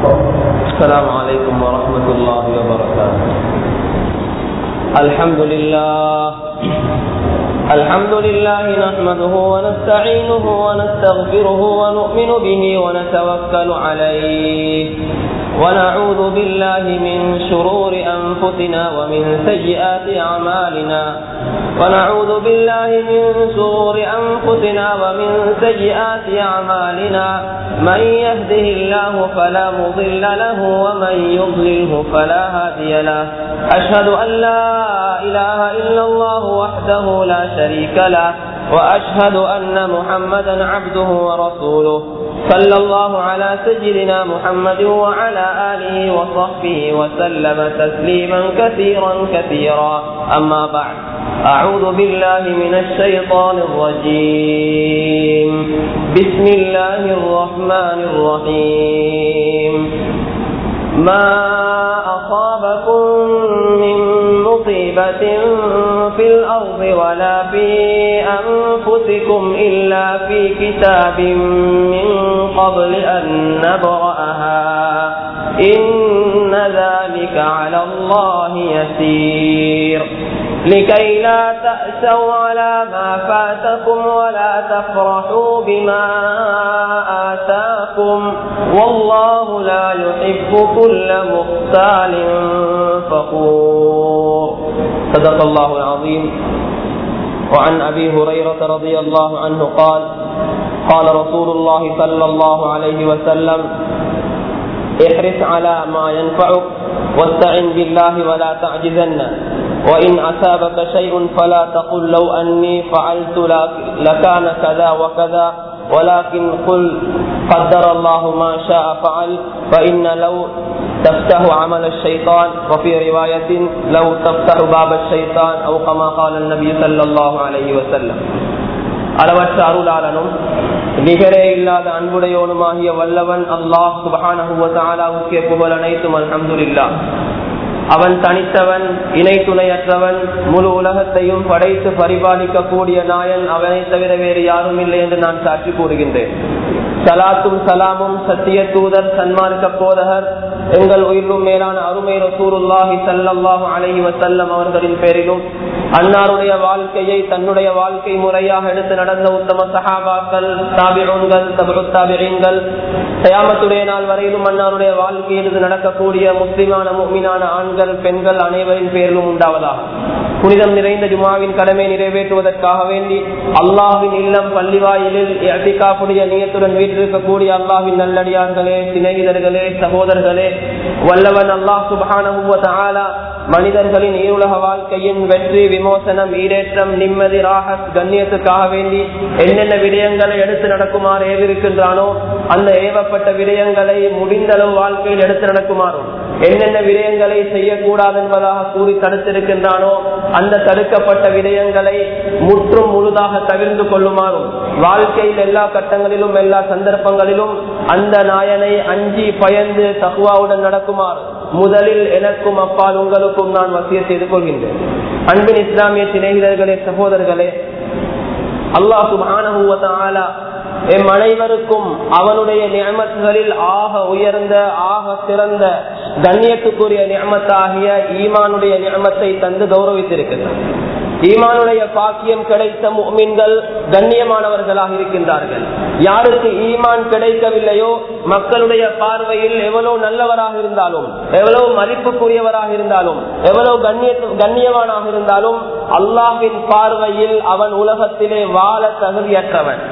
السلام عليكم ورحمة الله وبركاته الحمد لله الحمد لله نحمده ونستعينه ونستغفره ونؤمن به ونتوكل عليه ونعوذ بالله من شرور أنفسنا ومن سيئات أعمالنا ونعوذ بالله من شرور أنفسنا ومن سيئات أعمالنا من يهده الله فلا مضل له ومن يضلله فلا هادي له أشهد أن لا إله إلا الله وحده لا شريك له وأشهد أن محمدا عبده ورسوله صلى الله على سيدنا محمد وعلى آله وصحبه وسلم تسليما كثيرا كثيرا أما بعد أعوذ بالله من الشيطان الرجيم بسم الله الرحمن الرحيم ما أصابكم من مصيبة في الأرض ولا في أنفسكم إلا في كتاب من قبل أن نبرأها إن ذلك على الله يسير لكي لا تأسوا على ما فاتكم ولا تفرحوا بما آتاكم والله لا يحب كل مختال فخور صدق الله العظيم وعن أبي هريرة رضي الله عنه قال قال رسول الله صلى الله عليه وسلم احرص على ما ينفعك واستعن بالله ولا تعجزن وإن أصابك شيء فلا تقل لو أني فعلت لكان كذا وكذا ولكن قل قدر الله ما شاء فعل فإن لو تفتح عمل الشيطان وفي رواية لو تفتح باب الشيطان أو كما قال النبي صلى الله عليه وسلم அளவற்ற அருளாளனும் நிகரே இல்லாத அன்புடையோனுமாகிய வல்லவன் அல்லாஹ் சுபஹானஹுவத்தாலாவுக்கே புகழ் அனைத்தும் அல்ஹம்துலில்லா அவன் தனித்தவன் இணை துணையற்றவன் முழு உலகத்தையும் படைத்து பரிபாலிக்க கூடிய நாயன் அவனை தவிர வேறு யாரும் இல்லை என்று நான் சாட்சி கூறுகின்றேன் சலாத்தும் சலாமும் சத்திய தூதர் சன்மார்க்க போதகர் எங்கள் உயிரும் மேலான அருமை ரசூருல்லாஹி சல்லாஹு அலஹி வசல்லம் அவர்களின் பேரிலும் அன்னாருடைய வாழ்க்கையை தன்னுடைய வாழ்க்கை முறையாக எடுத்து நடந்த உத்தம சஹாபாக்கள் தாபிகள் தாபிகள் தயாமத்துடைய நாள் வரையிலும் அன்னாருடைய வாழ்க்கையில் இது நடக்கக்கூடிய முஸ்லிமான முக்மினான ஆண்கள் பெண்கள் அனைவரின் பேரிலும் உண்டாவதாக புனிதம் நிறைந்த ஜுமாவின் கடமை நிறைவேற்றுவதற்காக வேண்டி அல்லாஹின் இல்லம் பள்ளிவாயிலில் அட்டிகாப்புடைய நீயத்துடன் வீட்டிருக்கக்கூடிய அல்லாஹின் நல்லடியார்களே சிநேகிதர்களே சகோதரர்களே வல்லவன் அல்லாஹ் சுபான மனிதர்களின் ஈருலக வாழ்க்கையின் வெற்றி விமோசனம் ஈரேற்றம் நிம்மதி ராகத் கண்ணியத்துக்காக வேண்டி என்னென்ன விடயங்களை எடுத்து நடக்குமாறு ஏவிருக்கின்றானோ அந்த ஏவப்பட்ட விடயங்களை முடிந்தளவு வாழ்க்கையில் எடுத்து நடக்குமாறும் என்னென்ன விடயங்களை செய்யக்கூடாது என்பதாக கூறி தடுத்திருக்கின்றானோ அந்த தடுக்கப்பட்ட விடயங்களை முற்றும் முழுதாக தவிர்ந்து கொள்ளுமாறும் வாழ்க்கையில் எல்லா கட்டங்களிலும் எல்லா சந்தர்ப்பங்களிலும் அந்த நாயனை அஞ்சி பயந்து தகுவாவுடன் நடக்குமாறு முதலில் எனக்கும் அப்பால் உங்களுக்கும் நான் வசிய செய்து கொள்கின்றேன் அன்பின் இஸ்லாமிய சிநேகிதர்களே சகோதரர்களே அல்லாஹு ஆனஹூவத்தாலா எம் அனைவருக்கும் அவனுடைய நியமத்துகளில் ஆக உயர்ந்த ஆக சிறந்த கண்ணியத்துக்குரிய நியமத்தாகிய ஈமானுடைய நியமத்தை தந்து கௌரவித்திருக்கிறார் ஈமானுடைய பாக்கியம் கிடைத்த மீன்கள் கண்ணியமானவர்களாக இருக்கின்றார்கள் யாருக்கு ஈமான் கிடைக்கவில்லையோ மக்களுடைய பார்வையில் எவ்வளவு நல்லவராக இருந்தாலும் எவ்வளவு மதிப்புக்குரியவராக இருந்தாலும் எவ்வளவு கண்ணிய கண்ணியவானாக இருந்தாலும் அல்லாஹின் பார்வையில் அவன் உலகத்திலே வாழ தகுதியற்றவன்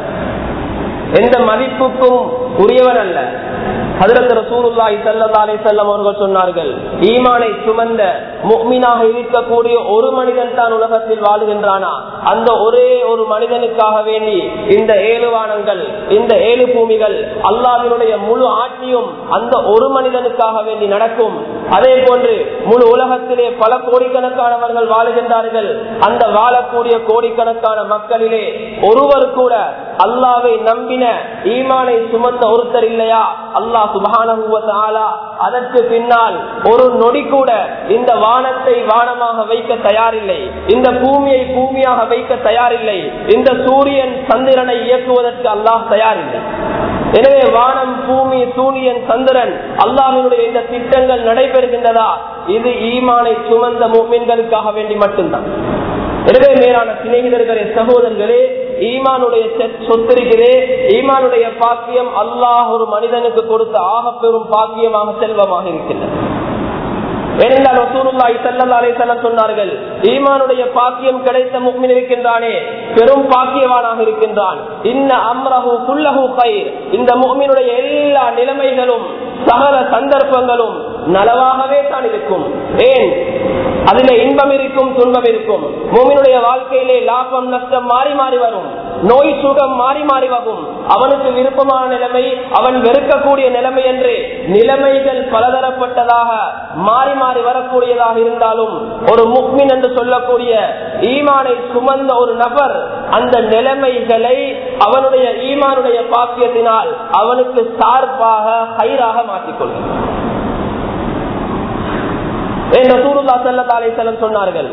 எந்த மதிப்புக்கும் உரியவன் அல்ல ஹதரத் ரசூலுல்லாஹி ஸல்லல்லாஹு அலைஹி வஸல்லம் அவர்கள் சொன்னார்கள் ஈமானை சுமந்த முஃமினாக இருக்கக்கூடிய ஒரு மனிதன் தான் உலகத்தில் வாழுகின்றானா அந்த ஒரே ஒரு மனிதனுக்காக வேண்டி இந்த ஏழு வானங்கள் இந்த ஏழு பூமிகள் அல்லாஹ்வினுடைய முழு ஆட்சியும் அந்த ஒரு மனிதனுக்காக வேண்டி நடக்கும் அதே போன்று முழு உலகத்திலே பல கோடிக்கணக்கானவர்கள் வாழுகின்றார்கள் அந்த வாழக்கூடிய கோடிக்கணக்கான மக்களிலே ஒருவர் கூட அல்லாவை நம்பின ஈமானை சுமந்த ஒருத்தர் இல்லையா அல்லாஹ் சுபானா அதற்கு பின்னால் ஒரு நொடி கூட இந்த வானத்தை வானமாக வைக்க தயாரில்லை இந்த பூமியை பூமியாக வைக்க தயாரில்லை இந்த சூரியன் சந்திரனை இயக்குவதற்கு அல்லாஹ் தயாரில்லை எனவே வானம் பூமி சூரியன் சந்திரன் அல்லாஹினுடைய இந்த திட்டங்கள் நடைபெறுகின்றதா இது ஈமானை சுமந்த மூமின்களுக்காக வேண்டி மட்டும்தான் எனவே மேலான சிநேகிதர்களே சகோதரர்களே ஈமானுடைய சொத்திருக்கிறே ஈமானுடைய பாக்கியம் அல்லாஹ் ஒரு மனிதனுக்கு கொடுத்த ஆக பெரும் பாக்கியமாக செல்வமாக இருக்கின்றது ஏனென்றால் ரசூலுல்லாஹி ஸல்லல்லாஹு அலைஹி வஸல்லம் சொன்னார்கள் ஈமானுடைய பாக்கியம் கிடைத்த முக்மின் இருக்கின்றானே பெரும் பாக்கியவானாக இருக்கின்றான் இன்ன அம்ரஹு குல்லஹு கைர் இந்த முக்மினுடைய எல்லா நிலைமைகளும் சகல சந்தர்ப்பங்களும் நலவாகவே தான் இருக்கும் ஏன் அதிலே இன்பம் இருக்கும் துன்பம் இருக்கும் மூமினுடைய வாழ்க்கையிலே லாபம் நஷ்டம் மாறி மாறி வரும் நோய் சுகம் மாறி மாறி வரும் அவனுக்கு விருப்பமான நிலைமை அவன் வெறுக்கக்கூடிய நிலைமை என்று நிலைமைகள் பலதரப்பட்டதாக மாறி மாறி வரக்கூடியதாக இருந்தாலும் ஒரு முக்மின் என்று சொல்லக்கூடிய ஈமானை சுமந்த ஒரு நபர் அந்த நிலைமைகளை அவனுடைய ஈமானுடைய பாக்கியத்தினால் அவனுக்கு சார்பாக கயிறாக மாற்றிக்கொள்கிறான் சொன்னார்கள்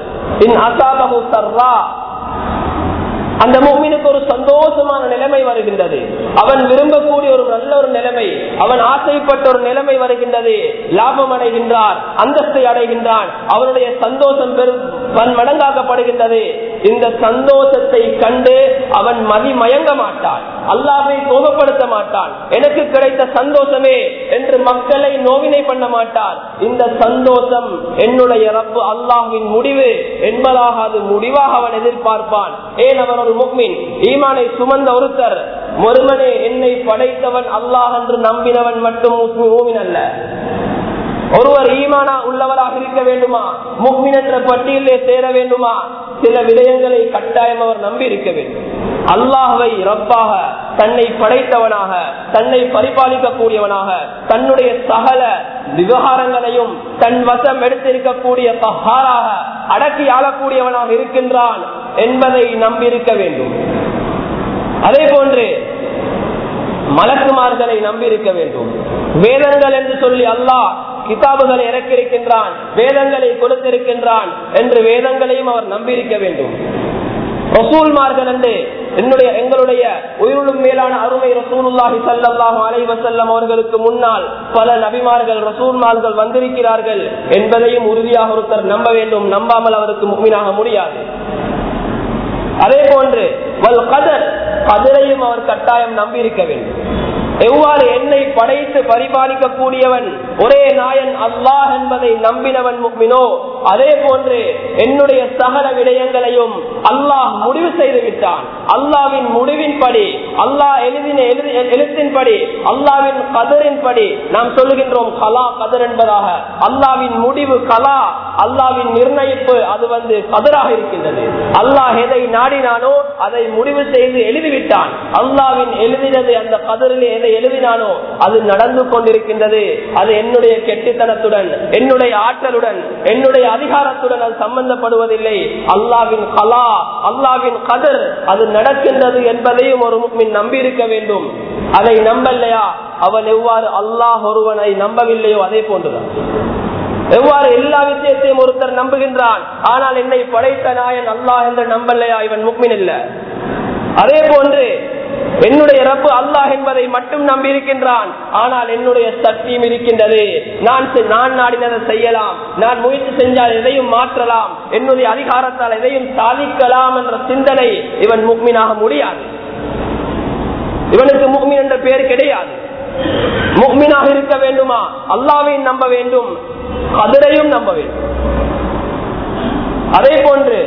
அந்த மூமினுக்கு ஒரு சந்தோஷமான நிலைமை வருகின்றது அவன் விரும்பக்கூடிய ஒரு நல்ல ஒரு நிலைமை அவன் ஆசைப்பட்ட ஒரு நிலைமை வருகின்றது லாபம் அடைகின்றான் அந்தஸ்தை அடைகின்றான் அவனுடைய சந்தோஷம் பெரும் மடங்காக்கப்படுகின்றது இந்த சந்தோஷத்தை கண்டு அவன் மதி மயங்க மாட்டான் அல்லாவை கோபப்படுத்த மாட்டான் எனக்கு கிடைத்த சந்தோஷமே என்று மக்களை நோவினை பண்ண மாட்டான் இந்த சந்தோஷம் என்னுடைய ரப்பு அல்லாஹின் முடிவு என்பதாக அது முடிவாக அவன் எதிர்பார்ப்பான் ஏன் அவர் ஒரு முக்மின் ஈமானை சுமந்த ஒருத்தர் ஒருவனே என்னை படைத்தவன் அல்லாஹ் என்று நம்பினவன் மட்டும் மூமின் அல்ல ஒருவர் ஈமானா உள்ளவராக இருக்க வேண்டுமா முக்மின் என்ற பட்டியலே சேர வேண்டுமா சில விடயங்களை கட்டாயம் அவர் நம்பி இருக்க வேண்டும் அல்லாஹவை ரப்பாக தன்னை படைத்தவனாக தன்னை பரிபாலிக்கக்கூடியவனாக தன்னுடைய சகல விவகாரங்களையும் தன் வசம் எடுத்திருக்கக்கூடிய பஹாராக அடக்கி ஆளக்கூடியவனாக இருக்கின்றான் என்பதை நம்பியிருக்க வேண்டும் அதே போன்று மலக்குமார்களை நம்பியிருக்க வேண்டும் வேதங்கள் என்று சொல்லி அல்லாஹ் கிதாபுகளை இறக்கியிருக்கின்றான் வேதங்களை கொடுத்திருக்கின்றான் என்று வேதங்களையும் அவர் நம்பியிருக்க வேண்டும் ரசூல்மார்கள் என்று என்னுடைய எங்களுடைய உயிருளும் மேலான அருமை ரசூலுல்லாஹி சல்லாஹூ அலைவசல்லம் அவர்களுக்கு முன்னால் பல நபிமார்கள் ரசூல்மார்கள் வந்திருக்கிறார்கள் என்பதையும் உறுதியாக ஒருத்தர் நம்ப வேண்டும் நம்பாமல் அவருக்கு முக்மீனாக முடியாது அதே போன்று வல் கதர் கதரையும் அவர் கட்டாயம் நம்பியிருக்க வேண்டும் எவ்வாறு என்னை படைத்து பரிபாலிக்க கூடியவன் ஒரே நாயன் அல்லாஹ் என்பதை நம்பினவன் முக்மினோ அதே போன்று என்னுடைய சகல விடயங்களையும் அல்லாஹ் முடிவு செய்து விட்டான் அல்லாவின் முடிவின்படி அல்லாஹ் எழுதின எழுத்தின்படி அல்லாவின் கதரின்படி நாம் சொல்லுகின்றோம் கலா கதர் என்பதாக அல்லாவின் முடிவு கலா அல்லாவின் நிர்ணயிப்பு அது வந்து கதராக இருக்கின்றது அல்லாஹ் எதை நாடினானோ அதை முடிவு செய்து எழுதிவிட்டான் அல்லாவின் எழுதினது அந்த கதரில் எதை எழுதினானோ அது நடந்து கொண்டிருக்கின்றது அது என்னுடைய கெட்டித்தனத்துடன் என்னுடைய ஆற்றலுடன் என்னுடைய அதிகாரத்துடன் அது சம்பந்தப்படுவதில்லை அல்லாவின் கலா அல்லாவின் கதர் அது நடக்கின்றது என்பதையும் ஒரு முக்மின் நம்பி இருக்க வேண்டும் அதை நம்பலையா அவன் எவ்வாறு அல்லாஹ் ஒருவனை நம்பவில்லையோ அதே போன்றுதான் எவ்வாறு எல்லா விஷயத்தையும் ஒருத்தர் நம்புகின்றான் ஆனால் என்னை படைத்த நாயன் அல்லாஹ் என்று நம்பலையா இவன் முக்மின் இல்ல அதே போன்று என்னுடைய ரப்பு அல்லாஹ் என்பதை மட்டும் நம்பி இருக்கின்றான் ஆனால் என்னுடைய சக்தியும் இருக்கின்றது நான் நான் நாடினதை செய்யலாம் நான் முயற்சி செஞ்சால் எதையும் மாற்றலாம் என்னுடைய அதிகாரத்தால் எதையும் சாதிக்கலாம் என்ற சிந்தனை இவன் முக்மீனாக முடியாது இவனுக்கு முக்மின் என்ற பெயர் கிடையாது முக்மீனாக இருக்க வேண்டுமா அல்லாவையும் நம்ப வேண்டும் கதிரையும் நம்ப வேண்டும் அதே போன்று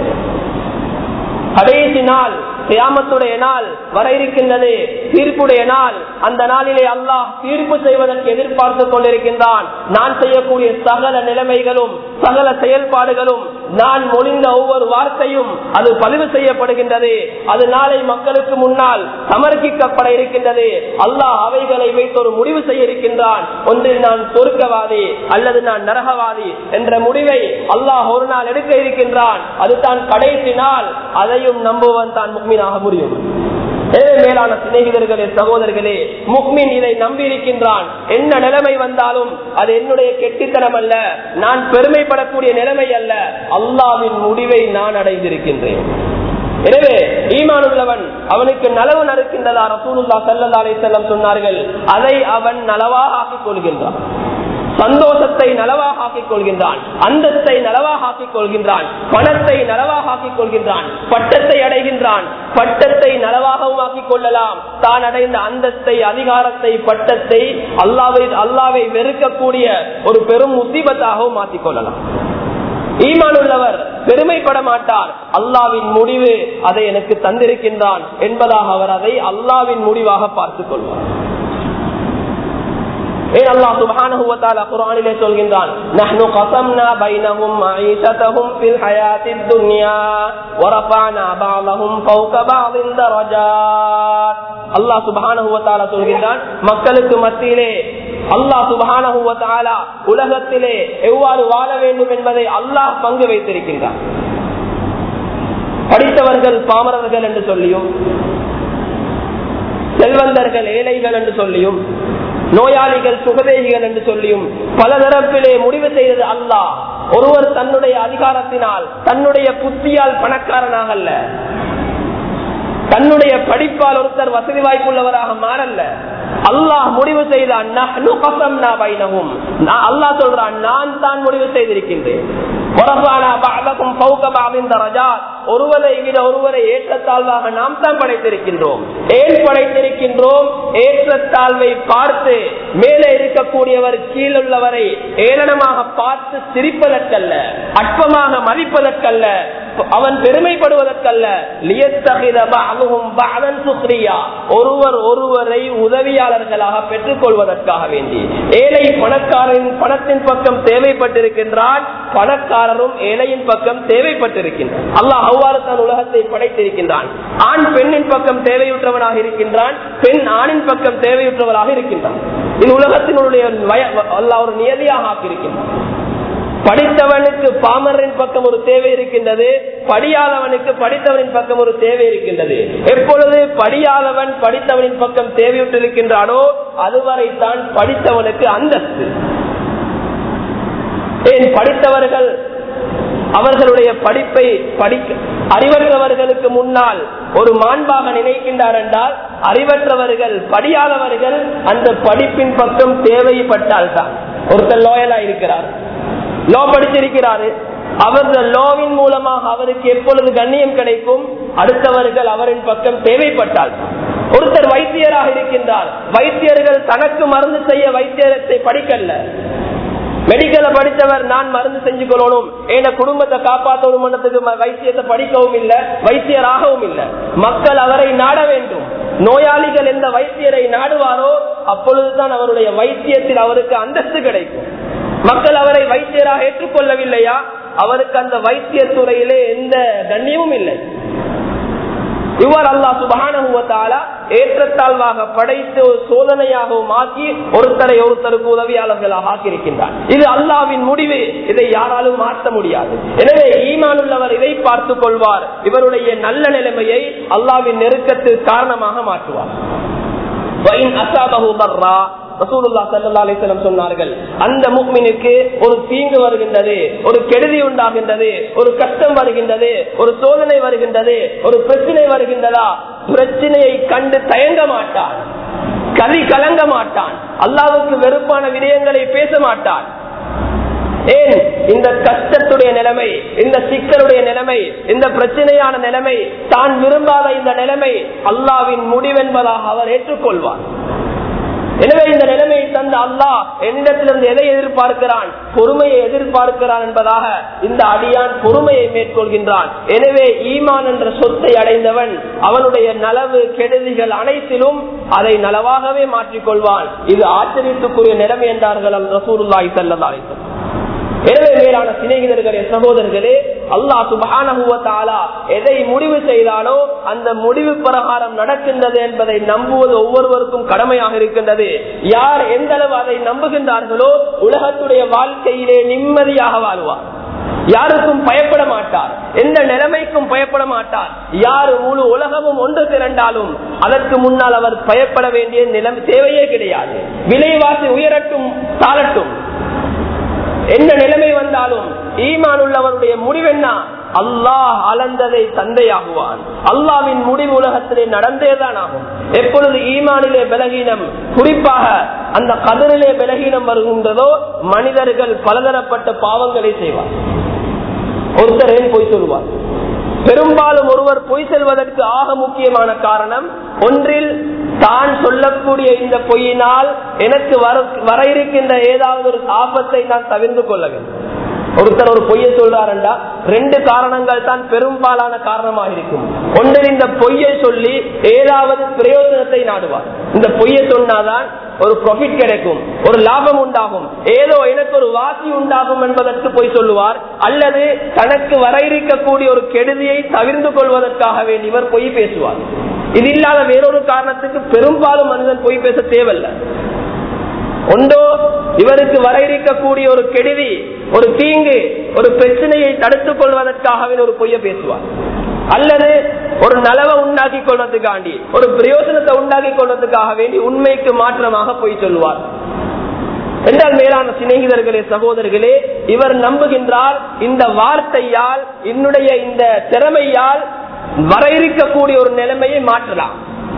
கடைசி நாள் கியாமத்துடைய நாள் வர இருக்கின்றது தீர்ப்புடைய நாள் அந்த நாளிலே அல்லாஹ் தீர்ப்பு செய்வதற்கு எதிர்பார்த்து கொண்டிருக்கின்றான் நான் செய்யக்கூடிய சகல நிலைமைகளும் சகல செயல்பாடுகளும் நான் மொழிந்த ஒவ்வொரு வார்த்தையும் அது பதிவு செய்யப்படுகின்றது அது நாளை மக்களுக்கு முன்னால் சமர்ப்பிக்கப்பட இருக்கின்றது அல்லாஹ் அவைகளை வைத்து ஒரு முடிவு செய்ய இருக்கின்றான் ஒன்றில் நான் சொர்க்கவாதி அல்லது நான் நரகவாதி என்ற முடிவை அல்லாஹ் ஒரு நாள் எடுக்க இருக்கின்றான் அது தான் கடைசி நாள் அதையும் நம்புவன் தான் முக்மீனாக முடியும் எனவே மேலான சிநேகிதர்களே சகோதரர்களே முக்மின் இதை நம்பி இருக்கின்றான் என்ன நிலைமை வந்தாலும் அது என்னுடைய கெட்டித்தனம் அல்ல நான் பெருமைப்படக்கூடிய நிலைமை அல்ல அல்லாவின் முடிவை நான் அடைந்திருக்கின்றேன் எனவே ஈமான் உள்ளவன் அவனுக்கு நலவு நடக்கின்றதா ரசூலுல்லா சல்லா அலிசல்லம் சொன்னார்கள் அதை அவன் நலவாக ஆக்கிக் கொள்கின்றான் சந்தோஷத்தை நலவாக ஆக்கிக் கொள்கின்றான் அந்தத்தை நலவாக ஆக்கிக் கொள்கின்றான் பணத்தை நலவாக ஆக்கிக் கொள்கின்றான் பட்டத்தை அடைகின்றான் பட்டத்தை நலவாகவும் ஆக்கிக் கொள்ளலாம் தான் அடைந்த அந்தத்தை அதிகாரத்தை பட்டத்தை அல்லாவை அல்லாவை வெறுக்கக்கூடிய ஒரு பெரும் முசீபத்தாகவும் மாற்றிக் கொள்ளலாம் ஈமான் உள்ளவர் பெருமைப்பட மாட்டார் அல்லாவின் முடிவு அதை எனக்கு தந்திருக்கின்றான் என்பதாக அவர் அதை அல்லாவின் முடிவாக பார்த்துக் கொள்வார் ஏன் அல்லாஹ் சுப்ஹானஹு வ தஆலா குர்ஆனிலே சொல்கின்றான் நஹ்னு கஸம்னா பைனஹும் மஈஷதஹும் ஃபில் ஹயாத்தித் துன்யா வ ரஃபஅனா பஅதஹும் ஃபௌக பஅதின் தரஜாத் அல்லாஹ் சுப்ஹானஹு வ தஆலா சொல்கின்றான் மக்களுக்கு மத்தியிலே அல்லாஹ் சுப்ஹானஹு வ தஆலா உலகத்திலே எவ்வாறு வாழ வேண்டும் என்பதை அல்லாஹ் பங்கு வைத்திருக்கின்றான் படித்தவர்கள் பாமரர்கள் என்று சொல்லியும் செல்வந்தர்கள் ஏழைகள் என்று சொல்லியும் நோயாளிகள் சுகதேகிகள் என்று சொல்லியும் பல தரப்பிலே முடிவு செய்தது அல்லாஹ் ஒருவர் தன்னுடைய அதிகாரத்தினால் தன்னுடைய புத்தியால் பணக்காரனாக அல்ல தன்னுடைய படிப்பால் ஒருத்தர் வசதி வாய்ப்புள்ளவராக மாறல்ல அல்லாஹ் முடிவு செய்தான் அல்லாஹ் சொல்றான் நான் தான் முடிவு செய்திருக்கின்றேன் ஒருவரை விட ஒருவரை ஏற்றத்தாழ்வாக நாம் தான் படைத்திருக்கின்றோம் ஏன் படைத்திருக்கின்றோம் ஏற்றத்தாழ்வை பார்த்து மேலே இருக்கக்கூடியவர் கீழுள்ளவரை ஏளனமாக பார்த்து சிரிப்பதற்கல்ல அற்பமாக மதிப்பதற்கல்ல அவன் பெருமைப்படுவதற்கல்ல ஒருவர் ஒருவரை உதவியாளர்களாக பெற்றுக் கொள்வதற்காக வேண்டி ஏழை பணக்காரரின் பணத்தின் பக்கம் தேவைப்பட்டிருக்கின்றான் பணக்காரரும் ஏழையின் பக்கம் தேவைப்பட்டிருக்கின்றான் அல்லாஹ் அவ்வாறு தான் உலகத்தை படைத்திருக்கின்றான் ஆண் பெண்ணின் பக்கம் தேவையுற்றவனாக இருக்கின்றான் பெண் ஆணின் பக்கம் தேவையுற்றவராக இருக்கின்றான் இது உலகத்தினுடைய அல்லாஹ் ஒரு நியதியாக ஆக்கியிருக்கின்றான் படித்தவனுக்கு பாமரின் பக்கம் ஒரு தேவை இருக்கின்றது படியாதவனுக்கு படித்தவனின் பக்கம் ஒரு தேவை இருக்கின்றது எப்பொழுது படியாதவன் படித்தவனின் பக்கம் தேவையுற்றிருக்கின்றானோ அதுவரை தான் படித்தவனுக்கு அந்தஸ்து ஏன் படித்தவர்கள் அவர்களுடைய படிப்பை படிக்க அறிவற்றவர்களுக்கு முன்னால் ஒரு மாண்பாக நினைக்கின்றார் என்றால் அறிவற்றவர்கள் படியாதவர்கள் அந்த படிப்பின் பக்கம் தேவைப்பட்டால் தான் ஒருத்தர் லோயலா இருக்கிறார் லோ படிச்சிருக்கிறாரு அவரது லோவின் மூலமாக அவருக்கு எப்பொழுது கண்ணியம் கிடைக்கும் அடுத்தவர்கள் அவரின் பக்கம் தேவைப்பட்டால் ஒருத்தர் வைத்தியராக இருக்கின்றார் வைத்தியர்கள் தனக்கு மருந்து செய்ய வைத்தியத்தை படிக்கல மெடிக்கலை படித்தவர் நான் மருந்து செஞ்சு கொள்ளணும் என குடும்பத்தை காப்பாற்றணும் வைத்தியத்தை படிக்கவும் இல்லை வைத்தியராகவும் இல்லை மக்கள் அவரை நாட வேண்டும் நோயாளிகள் எந்த வைத்தியரை நாடுவாரோ அப்பொழுதுதான் அவருடைய வைத்தியத்தில் அவருக்கு அந்தஸ்து கிடைக்கும் மக்கள் அவரை வைத்தியராக ஏற்றுக்கொள்ளவில்லையா அவருக்கு அந்த வைத்திய துறையிலே எந்த கண்ணியமும் இல்லை இவ்வாறு அல்லா சுபானுவத்தால ஏற்றத்தாழ்வாக படைத்து ஒரு சோதனையாகவும் ஆக்கி ஒருத்தரை ஒருத்தருக்கு உதவியாளர்களாக ஆக்கியிருக்கின்றார் இது அல்லாவின் முடிவு இதை யாராலும் மாற்ற முடியாது எனவே ஈமானுள்ளவர் இதை பார்த்துக் கொள்வார் இவருடைய நல்ல நிலைமையை அல்லாவின் நெருக்கத்தில் காரணமாக மாற்றுவார் சொன்னார்கள் அந்த முக்மினுக்கு ஒரு தீங்கு வருகின்றது ஒரு கெடுதி உண்டாகின்றது ஒரு கஷ்டம் வருகின்றது ஒரு சோதனை வருகின்றது ஒரு பிரச்சனை வருகின்றதா பிரச்சனையை கண்டு தயங்க மாட்டான் கலி கலங்க மாட்டான் அல்லாவுக்கு வெறுப்பான விடயங்களை பேச மாட்டான் ஏன் இந்த கஷ்டத்துடைய நிலைமை இந்த சிக்கலுடைய நிலைமை இந்த பிரச்சனையான நிலைமை தான் விரும்பாத இந்த நிலைமை அல்லாவின் முடிவென்பதாக அவர் ஏற்றுக்கொள்வார் எனவே இந்த நிலைமையை தந்த அல்லாஹ் என்னிடத்திலிருந்து எதை எதிர்பார்க்கிறான் பொறுமையை எதிர்பார்க்கிறான் என்பதாக இந்த அடியான் பொறுமையை மேற்கொள்கின்றான் எனவே ஈமான் என்ற சொத்தை அடைந்தவன் அவனுடைய நலவு கெடுதிகள் அனைத்திலும் அதை நலவாகவே மாற்றிக்கொள்வான் இது ஆச்சரியத்துக்குரிய நிலைமை என்றார்கள் ரசூருல்லாய் செல்லதா எனவே மேலான சிநேகிதர்களே சகோதரர்களே அல்லாஹ் சுபானகுவத்தாலா எதை முடிவு செய்தாலோ அந்த முடிவு பிரகாரம் நடக்கின்றது என்பதை நம்புவது ஒவ்வொருவருக்கும் கடமையாக இருக்கின்றது யார் எந்த அளவு அதை நம்புகின்றார்களோ உலகத்துடைய வாழ்க்கையிலே நிம்மதியாக வாழ்வார் யாருக்கும் பயப்பட மாட்டார் எந்த நிலைமைக்கும் பயப்பட மாட்டார் யார் முழு உலகமும் ஒன்று திரண்டாலும் அதற்கு முன்னால் அவர் பயப்பட வேண்டிய நிலைமை தேவையே கிடையாது விலைவாசி உயரட்டும் தாழட்டும் எந்த நிலைமை வந்தாலும் ஈமான் உள்ளவருடைய முடிவென்ன அல்லாஹ் அளந்ததை தந்தையாகுவான் அல்லாவின் முடிவு உலகத்திலே நடந்தேதான் ஆகும் எப்பொழுது ஈமானிலே பலகீனம் குறிப்பாக அந்த கதரிலே பலகீனம் வருகின்றதோ மனிதர்கள் பலதரப்பட்ட பாவங்களை செய்வார் ஒருத்தர் ஏன் பொய் சொல்வார் பெரும்பாலும் ஒருவர் பொய் செல்வதற்கு ஆக முக்கியமான காரணம் ஒன்றில் தான் சொல்லக்கூடிய இந்த பொய்யினால் எனக்கு வர இருக்கின்ற ஏதாவது ஒரு ஆபத்தை நான் தவிர்த்து கொள்ள வேண்டும் ஒருத்தர் ஒரு பொய்யை சொல்றாருண்டா ரெண்டு காரணங்கள் தான் பெரும்பாலான காரணமாக இருக்கும் ஒன்றில் இந்த பொய்யை சொல்லி ஏதாவது பிரயோஜனத்தை நாடுவார் இந்த பொய்யை சொன்னாதான் ஒரு ப்ராஃபிட் கிடைக்கும் ஒரு லாபம் உண்டாகும் ஏதோ எனக்கு ஒரு வாசி உண்டாகும் என்பதற்கு பொய் சொல்லுவார் அல்லது தனக்கு வர இருக்கக்கூடிய ஒரு கெடுதியை தவிர்த்து கொள்வதற்காக வேண்டி இவர் பொய் பேசுவார் இது இல்லாத வேறொரு காரணத்துக்கு பெரும்பாலும் மனிதன் பொய் பேச தேவையில்லை ஒன்றோ இவருக்கு வர இருக்கக்கூடிய ஒரு கெடுதி ஒரு தீங்கு ஒரு பிரச்சனையை தடுத்துக் கொள்வதற்காகவே ஒரு பொய்ய பேசுவார் அல்லது ஒரு நலவை உண்டாக்கி கொள்வதற்காண்டி ஒரு பிரயோஜனத்தை உண்டாக்கி கொள்வதற்காக வேண்டி உண்மைக்கு மாற்றமாக பொய் சொல்லுவார் என்றால் மேலான சிநேகிதர்களே சகோதரர்களே இவர் நம்புகின்றார் இந்த வார்த்தையால் என்னுடைய இந்த திறமையால் வர இருக்கக்கூடிய ஒரு நிலைமையை மாற்றலாம்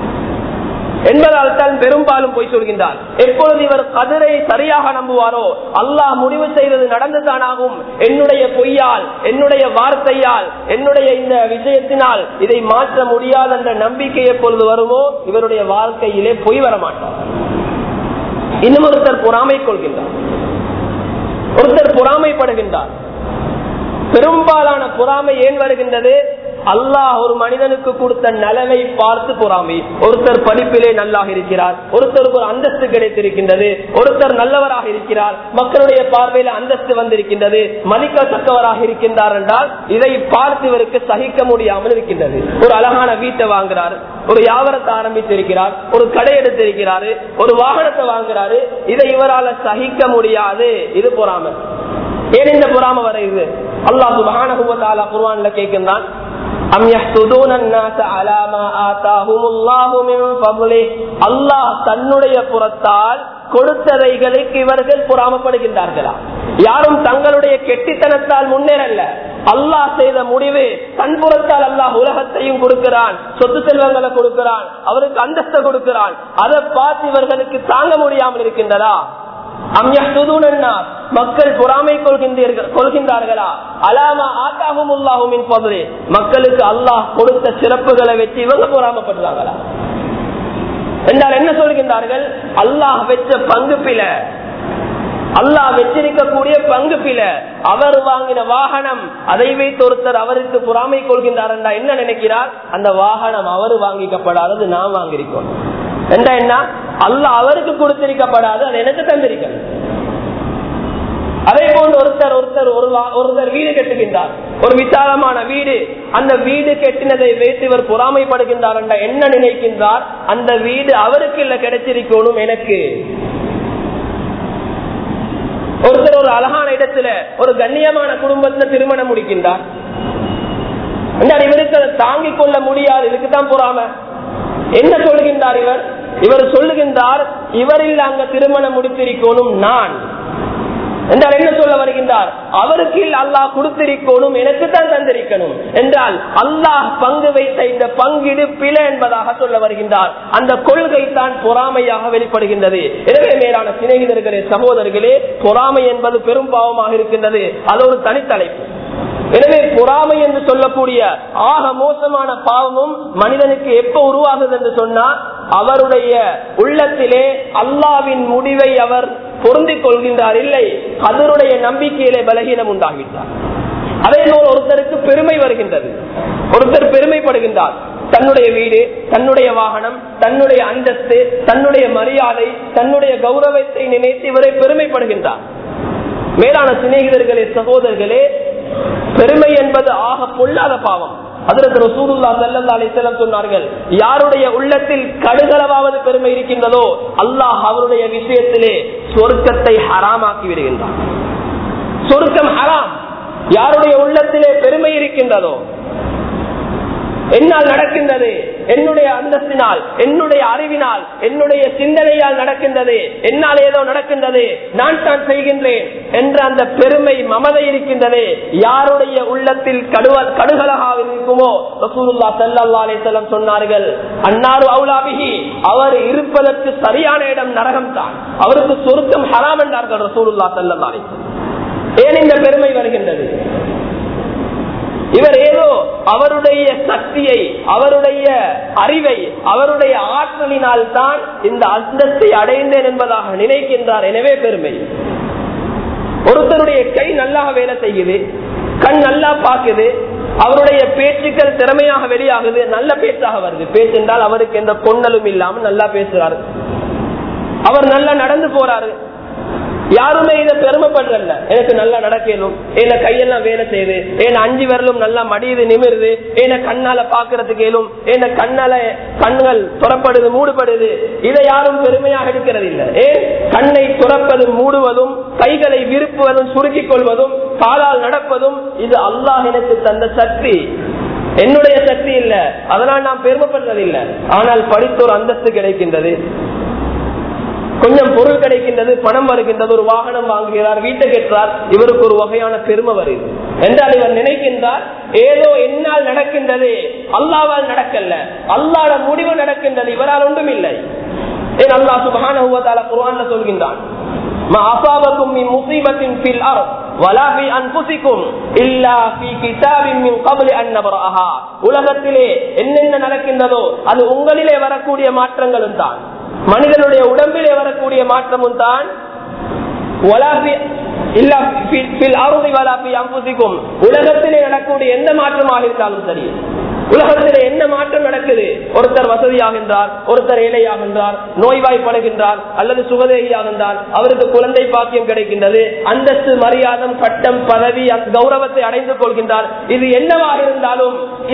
என்பதால் தான் பெரும்பாலும் போய் சொல்கின்றார் எப்பொழுது இவர் கதிரை சரியாக நம்புவாரோ அல்லாஹ் முடிவு செய்தது நடந்துதானாகும் என்னுடைய பொய்யால் என்னுடைய வார்த்தையால் என்னுடைய இந்த விஷயத்தினால் இதை மாற்ற முடியாது என்ற நம்பிக்கை எப்பொழுது வருமோ இவருடைய வாழ்க்கையிலே பொய் வர மாட்டார் இன்னும் ஒருத்தர் பொறாமை கொள்கின்றார் ஒருத்தர் பொறாமைப்படுகின்றார் பெரும்பாலான பொறாமை ஏன் வருகின்றது அல்லாஹ் ஒரு மனிதனுக்கு கொடுத்த நலனை பார்த்து பொறாமை ஒருத்தர் படிப்பிலே நல்லாக இருக்கிறார் ஒருத்தருக்கு ஒரு அந்தஸ்து கிடைத்திருக்கின்றது ஒருத்தர் நல்லவராக இருக்கிறார் மக்களுடைய பார்வையில அந்தஸ்து வந்திருக்கின்றது மதிக்கத்தக்கவராக இருக்கின்றார் என்றால் இதை பார்த்து இவருக்கு சகிக்க முடியாமல் இருக்கின்றது ஒரு அழகான வீட்டை வாங்குறார் ஒரு வியாபாரத்தை ஆரம்பித்திருக்கிறார் ஒரு கடை எடுத்திருக்கிறாரு ஒரு வாகனத்தை வாங்குறாரு இதை இவரால சகிக்க முடியாது இது பொறாமை ஏன் இந்த பொறாம வருது அல்லாஹ் சுபஹானஹு வ தஆலா குர்ஆன்ல கேக்குறான் அம் யஹ்துதூன الناس على ما آتاهم الله من فضله அல்லாஹ் தன்னுடைய புறத்தால் கொடுத்ததைகளுக்கு இவர்கள் பொறாமப்படுகின்றார்களா யாரும் தங்களுடைய கெட்டித்தனத்தால் முன்னேறல்ல அல்லாஹ் செய்த முடிவு தன்புறத்தால் அல்லாஹ் உலகத்தையும் கொடுக்கிறான் சொத்து செல்வங்களை கொடுக்கிறான் அவருக்கு அந்தஸ்தை கொடுக்கிறான் அதை பார்த்து இவர்களுக்கு தாங்க முடியாமல் இருக்கின்றதா மக்கள் பொறாமை கொள்கின்றார்களா அலாமா ஆத்தாகும் உல்லாஹுமின் பதுலே மக்களுக்கு அல்லாஹ் கொடுத்த சிறப்புகளை வச்சு இவங்க பொறாமப்படுறாங்களா என்றால் என்ன சொல்கின்றார்கள் அல்லாஹ் வச்ச பங்கு பில அல்லாஹ் வச்சிருக்கக்கூடிய பங்கு பில அவர் வாங்கின வாகனம் அதை வைத்து ஒருத்தர் அவருக்கு பொறாமை கொள்கின்றார் என்றா என்ன நினைக்கிறார் அந்த வாகனம் அவர் வாங்கிக்கப்படாதது நான் வாங்கியிருக்கோம் என்றா என்ன அல்ல அவருக்கு கொடுத்திருக்கப்படாது அது எனக்கு தந்திருக்க அதே போன்று ஒருத்தர் ஒருத்தர் ஒருத்தர் வீடு கட்டுகின்றார் ஒரு விசாலமான வீடு அந்த வீடு கட்டினதை வைத்து இவர் பொறாமைப்படுகின்றார் என்ற என்ன நினைக்கின்றார் அந்த வீடு அவருக்கு இல்ல கிடைச்சிருக்கணும் எனக்கு ஒருத்தர் ஒரு அழகான இடத்துல ஒரு கண்ணியமான குடும்பத்துல திருமணம் முடிக்கின்றார் இவருக்கு அதை தாங்கிக் கொள்ள முடியாது இதுக்குதான் பொறாம என்ன சொல்கின்றார் இவர் இவர் சொல்லுகின்றார் இவரில் அங்க திருமணம் முடித்திருக்கணும் நான் என்றால் என்ன சொல்ல வருகின்றார் அவருக்கு அல்லாஹ் கொடுத்திருக்கணும் எனக்கு தான் தந்திருக்கணும் என்றால் அல்லாஹ் பங்கு வைத்த இந்த பங்கீடு பிழ என்பதாக சொல்ல வருகின்றார் அந்த கொள்கை தான் பொறாமையாக வெளிப்படுகின்றது எனவே மேலான சிநேகிதர்களே சகோதரர்களே பொறாமை என்பது பெரும் பாவமாக இருக்கின்றது அது ஒரு தனித்தலைப்பு எனவே பொறாமை என்று சொல்லக்கூடிய ஆக மோசமான பாவமும் மனிதனுக்கு எப்ப உருவாகுது என்று சொன்னா அவருடைய உள்ளத்திலே அல்லாவின் முடிவை அவர் பொருந்திக் கொள்கின்றார் இல்லை அதனுடைய நம்பிக்கையிலே பலகீனம் உண்டாகின்றார் அதே போல் ஒருத்தருக்கு பெருமை வருகின்றது ஒருத்தர் பெருமைப்படுகின்றார் தன்னுடைய வீடு தன்னுடைய வாகனம் தன்னுடைய அந்தஸ்து தன்னுடைய மரியாதை தன்னுடைய கௌரவத்தை நினைத்து இவரை பெருமைப்படுகின்றார் மேலான சிநேகிதர்களே சகோதரர்களே பெருமை என்பது ஆக பொல்லாத பாவம் அதற்கு ரசூலுல்லா ஸல்லல்லாஹு அலைஹி வஸல்லம் சொன்னார்கள் யாருடைய உள்ளத்தில் கடுகளவாவது பெருமை இருக்கின்றதோ அல்லாஹ் அவருடைய விஷயத்திலே சொர்க்கத்தை ஹராமாக்கி விடுகின்றான் சொர்க்கம் ஹராம் யாருடைய உள்ளத்திலே பெருமை இருக்கின்றதோ என்னால் நடக்கின்றது என்னுடைய அந்தஸ்தினால் என்னுடைய அறிவினால் என்னுடைய சிந்தனையால் நடக்கின்றது என்னால் ஏதோ நடக்கின்றது நான் தான் செய்கின்றேன் என்ற அந்த பெருமை மமதை இருக்கின்றது யாருடைய உள்ளத்தில் கடுவ கடுகலகாக இருக்குமோ ரசூலுல்லா ஸல்லல்லாஹு அலைஹி வஸல்லம் சொன்னார்கள் அன்னாரு அவுலாபிஹி அவர் இருப்பதற்கு சரியான இடம் நரகம் தான் அவருக்கு சொருக்கம் ஹராம் என்றார்கள் ரசூலுல்லா ஸல்லல்லாஹு அலைஹி வஸல்லம் ஏன் இந்த பெருமை வருகின்றது இவர் ஏதோ அவருடைய சக்தியை அவருடைய அறிவை அவருடைய ஆற்றலினால் தான் இந்த அந்தஸ்தை அடைந்தேன் என்பதாக நினைக்கின்றார் எனவே பெருமை ஒருத்தருடைய கை நல்லா வேலை செய்யுது கண் நல்லா பாக்குது அவருடைய பேச்சுக்கள் திறமையாக வெளியாகுது நல்ல பேச்சாக வருது பேச்சு என்றால் அவருக்கு எந்த கொண்டலும் இல்லாம நல்லா பேசுறாரு அவர் நல்லா நடந்து போறாரு யாருமே இதை பெருமைப்படுறல்ல எனக்கு நல்லா நடக்கணும் என்ன கையெல்லாம் வேலை செய்யுது என்ன அஞ்சு விரலும் நல்லா மடியுது நிமிருது என்ன கண்ணால பாக்குறதுக்கு ஏலும் என்ன கண்ணால கண்கள் துறப்படுது மூடுபடுது இதை யாரும் பெருமையாக எடுக்கிறது இல்ல ஏன் கண்ணை துறப்பதும் மூடுவதும் கைகளை விருப்புவதும் சுருக்கிக் கொள்வதும் காலால் நடப்பதும் இது அல்லாஹ் எனக்கு தந்த சக்தி என்னுடைய சக்தி இல்ல அதனால் நான் பெருமைப்படுறதில்லை ஆனால் படித்தோர் அந்தஸ்து கிடைக்கின்றது கொஞ்சம் பொருள் கிடைக்கின்றது பணம் வருகின்றது ஒரு வாகனம் வாங்குகிறார் வீட்டை கெட்டார் இவருக்கு ஒரு வகையான பெருமை வருது என்றால் இவர் நினைக்கின்றார் ஏதோ என்னால் நடக்கின்றது அல்லாவால் நடக்கல அல்லாட முடிவு நடக்கின்றது இவரால் ஒன்றும் இல்லை ஏன் அல்லா சுபகான குர்ஆன்ல சொல்கின்றான் ما أصابكم من مصيبة في الأرض ولا في أنفسكم إلا في كتاب من قبل أن نبرأها உலகத்திலே என்னென்ன நடக்கின்றதோ அது உங்களிலே வரக்கூடிய மாற்றங்களும் தான் மனிதனுடைய உடம்பிலே வரக்கூடிய மாற்றமும் தான் உலகத்திலே நடக்கூடிய எந்த மாற்றமாக இருந்தாலும் சரி உலகத்திலே என்ன மாற்றம் நடக்குது ஒருத்தர் வசதியாகின்றார் ஒருத்தர் ஏழையாகின்றார் நோய்வாய்ப்படுகின்றார் அல்லது சுகதேகியாகின்றார் அவருக்கு குழந்தை பாக்கியம் கிடைக்கின்றது அந்தஸ்து மரியாதம் பட்டம் பதவி கௌரவத்தை அடைந்து கொள்கின்றார் இது என்னவாக இருந்தாலும்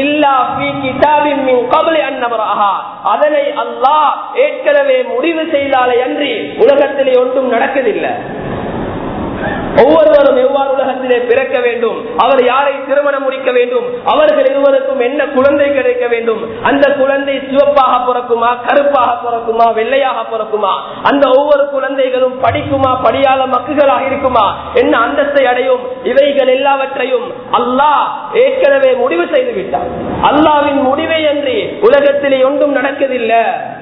அதனை அல்லாஹ் ஏற்கனவே முடிவு செய்தாலே அன்றி உலகத்திலே ஒன்றும் நடக்கவில்லை ஒவ்வொருவரும் எவ்வாறு உலகத்திலே பிறக்க வேண்டும் அவர் யாரை திருமணம் முடிக்க வேண்டும் அவர்கள் இருவருக்கும் என்ன குழந்தை கிடைக்க வேண்டும் அந்த குழந்தை சிவப்பாக பிறக்குமா கருப்பாக பிறக்குமா வெள்ளையாக பிறக்குமா அந்த ஒவ்வொரு குழந்தைகளும் படிக்குமா படியாத மக்குகளாக இருக்குமா என்ன அந்தஸ்தை அடையும் இவைகள் எல்லாவற்றையும் அல்லாஹ் ஏற்கனவே முடிவு செய்து விட்டார் அல்லாவின் முடிவை அன்றி உலகத்திலே ஒன்றும் நடக்கவில்லை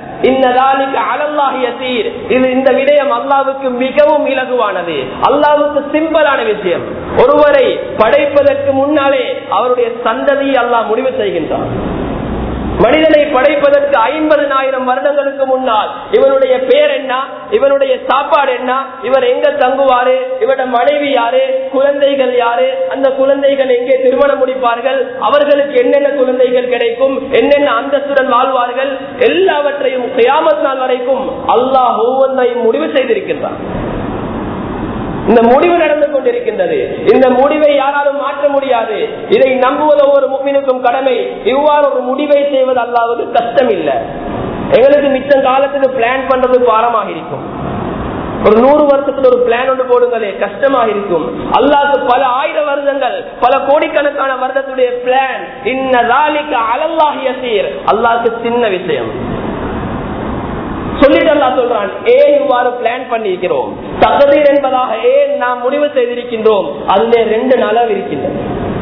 இது இந்த விடயம் அல்லாவுக்கு மிகவும் இலகுவானது அல்லாவுக்கு சிம்பிளான விஷயம் ஒருவரை படைப்பதற்கு முன்னாலே அவருடைய சந்ததியை அல்லாஹ் முடிவு செய்கின்றார் மனிதனை படைப்பதற்கு ஐம்பதனாயிரம் வருடங்களுக்கு முன்னால் இவனுடைய பேர் என்ன இவனுடைய சாப்பாடு என்ன இவர் எங்க தங்குவாரு இவருடைய மனைவி யாரு குழந்தைகள் யாரு அந்த குழந்தைகள் எங்கே திருமணம் முடிப்பார்கள் அவர்களுக்கு என்னென்ன குழந்தைகள் கிடைக்கும் என்னென்ன அந்தஸ்துடன் வாழ்வார்கள் எல்லாவற்றையும் கியாமத் நாள் வரைக்கும் அல்லாஹ் ஒவ்வொன்றையும் முடிவு செய்திருக்கின்றார் இந்த முடிவு நடந்து கொண்டிருக்கின்றது இந்த முடிவை யாராலும் மாற்ற முடியாது இதை நம்புவது ஒவ்வொரு முக்மினுக்கும் கடமை இவ்வாறு ஒரு முடிவை செய்வது அல்லாவது கஷ்டம் இல்லை எங்களுக்கு மிச்சம் காலத்துக்கு பிளான் பண்றது பாரமாக இருக்கும் ஒரு நூறு வருஷத்துல ஒரு பிளான் ஒன்று போடுங்களே கஷ்டமாக இருக்கும் அல்லாக்கு பல ஆயிரம் வருடங்கள் பல கோடிக்கணக்கான வருடத்துடைய பிளான் இன்னதாலிக்கு அலல்லாகிய சீர் அல்லாக்கு சின்ன விஷயம் சொல்லிட்டு அல்லா சொல்றான் ஏன் இவ்வாறு பிளான் பண்ணிருக்கிறோம் தகுதீர் என்பதாக ஏன் நாம் முடிவு செய்திருக்கின்றோம் அதுல ரெண்டு நலவு இருக்கின்றது